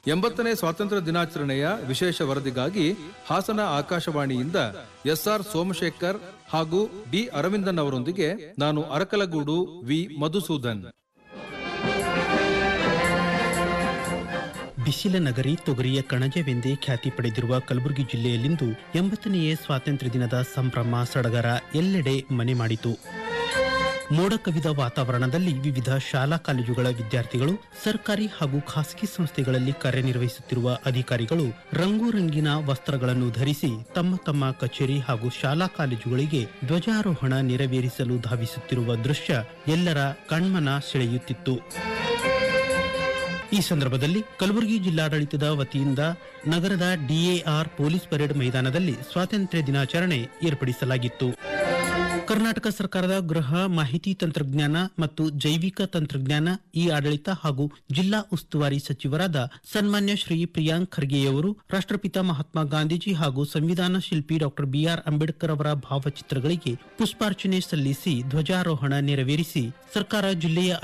ಎಂಬತ್ತನೇ ಸ್ವಾತಂತ್ರ್ಯ ದಿನಾಚರಣೆಯ ವಿಶೇಷ ವರದಿಗಾಗಿ ಹಾಸನ ಆಕಾಶವಾಣಿಯಿಂದ ಎಸ್ಆರ್ ಸೋಮಶೇಖರ್ ಹಾಗೂ ಡಿ ಅರವಿಂದನ್ ಅವರೊಂದಿಗೆ ನಾನು ಅರಕಲಗೂಡು ವಿ ಮಧುಸೂದನ್ ಬಿಸಿಲ ನಗರಿ ತೊಗರಿಯ ಕಣಜವೆಂದೇ ಖ್ಯಾತಿ ಪಡೆದಿರುವ ಕಲಬುರಗಿ ಜಿಲ್ಲೆಯಲ್ಲಿಂದು ಎಂಬತ್ತನೆಯ ಸ್ವಾತಂತ್ರ್ಯ ದಿನದ ಸಂಭ್ರಮ ಸಡಗರ ಎಲ್ಲೆಡೆ ಮನೆ ಮಾಡಿತು ಮೋಡ ಕವಿದ ವಾತಾವರಣದಲ್ಲಿ ವಿವಿಧ ಶಾಲಾ ಕಾಲೇಜುಗಳ ವಿದ್ಯಾರ್ಥಿಗಳು ಸರ್ಕಾರಿ ಹಾಗೂ ಖಾಸಗಿ ಸಂಸ್ಥೆಗಳಲ್ಲಿ ಕಾರ್ಯನಿರ್ವಹಿಸುತ್ತಿರುವ ಅಧಿಕಾರಿಗಳು ರಂಗು ರಂಗಿನ ವಸ್ತ್ರಗಳನ್ನು ಧರಿಸಿ ತಮ್ಮ ತಮ್ಮ ಕಚೇರಿ ಹಾಗೂ ಶಾಲಾ ಕಾಲೇಜುಗಳಿಗೆ ಧ್ವಜಾರೋಹಣ ನೆರವೇರಿಸಲು ಧಾವಿಸುತ್ತಿರುವ ದೃಶ್ಯ ಎಲ್ಲರ ಕಣ್ಮನ ಸೆಳೆಯುತ್ತಿತ್ತು ಈ ಸಂದರ್ಭದಲ್ಲಿ ಕಲಬುರಗಿ ಜಿಲ್ಲಾಡಳಿತದ ವತಿಯಿಂದ ನಗರದ ಡಿಎಆರ್ ಪೊಲೀಸ್ ಪರೇಡ್ ಮೈದಾನದಲ್ಲಿ ಸ್ವಾತಂತ್ರ್ಯ ದಿನಾಚರಣೆ ಏರ್ಪಡಿಸಲಾಗಿತ್ತು ಕರ್ನಾಟಕ ಸರ್ಕಾರದ ಗೃಹ ಮಾಹಿತಿ ತಂತ್ರಜ್ಞಾನ ಮತ್ತು ಜೈವಿಕ ತಂತ್ರಜ್ಞಾನ ಈ ಆಡಳಿತ ಹಾಗೂ ಜಿಲ್ಲಾ ಉಸ್ತುವಾರಿ ಸಚಿವರಾದ ಸನ್ಮಾನ್ಯ ಶ್ರೀ ಪ್ರಿಯಾಂಕ್ ಖರ್ಗೆಯವರು ರಾಷ್ಟ್ರಪಿತ ಮಹಾತ್ಮ ಗಾಂಧೀಜಿ ಹಾಗೂ ಸಂವಿಧಾನ ಶಿಲ್ಪಿ ಡಾಕ್ಟರ್ ಬಿಆರ್ ಅಂಬೇಡ್ಕರ್ ಅವರ ಭಾವಚಿತ್ರಗಳಿಗೆ ಪುಷ್ಪಾರ್ಚನೆ ಸಲ್ಲಿಸಿ ಧ್ವಜಾರೋಹಣ ನೆರವೇರಿಸಿ ಸರ್ಕಾರ ಜಿಲ್ಲೆಯ